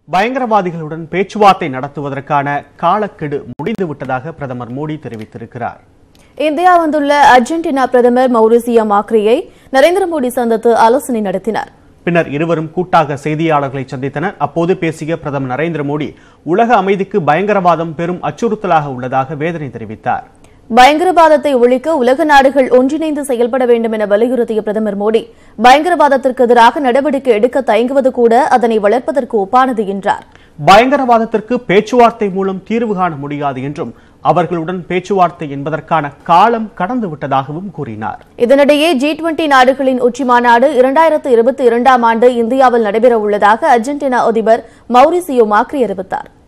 பயங்கரவாதிகளுடன் பேச்சுவார்த்தை நடத்துவதற்கான காலக்கெடு முடிந்துவிட்டதாக பிரதமர் மோடி தெரிவித்திருக்கிறார் இந்தியா வந்துள்ள அர்ஜென்டினா பிரதமர் மௌரிசியா மாக்ரியை நரேந்திர மோடி சந்தித்து ஆலோசனை நடத்தினார் பின்னர் இருவரும் கூட்டாக செய்தியாளர்களை சந்தித்தனர் அப்போது பேசிய பிரதமர் நரேந்திர மோடி உலக அமைதிக்கு பயங்கரவாதம் பெரும் அச்சுறுத்தலாக உள்ளதாக வேதனை தெரிவித்தார் பயங்கரவாதத்தை ஒழிக்க உலக நாடுகள் ஒன்றிணைந்து செயல்பட வேண்டும் என வலியுறுத்திய பிரதமர் மோடி பயங்கரவாதத்திற்கு எதிராக நடவடிக்கை எடுக்க தயங்குவது கூட அதனை வளர்ப்பதற்கு ஒப்பானது என்றார் பயங்கரவாதத்திற்கு பேச்சுவார்த்தை மூலம் தீர்வு காண முடியாது என்றும் அவர்களுடன் பேச்சுவார்த்தை என்பதற்கான காலம் கடந்து விட்டதாகவும் கூறினார் இதனிடையே ஜி டுவெண்டி நாடுகளின் உச்சி மாநாடு இரண்டாயிரத்து இருபத்தி இரண்டாம் ஆண்டு இந்தியாவில் நடைபெற உள்ளதாக அர்ஜென்டினா அதிபர் மௌரிசியோ மாக்ரி அறிவித்தார்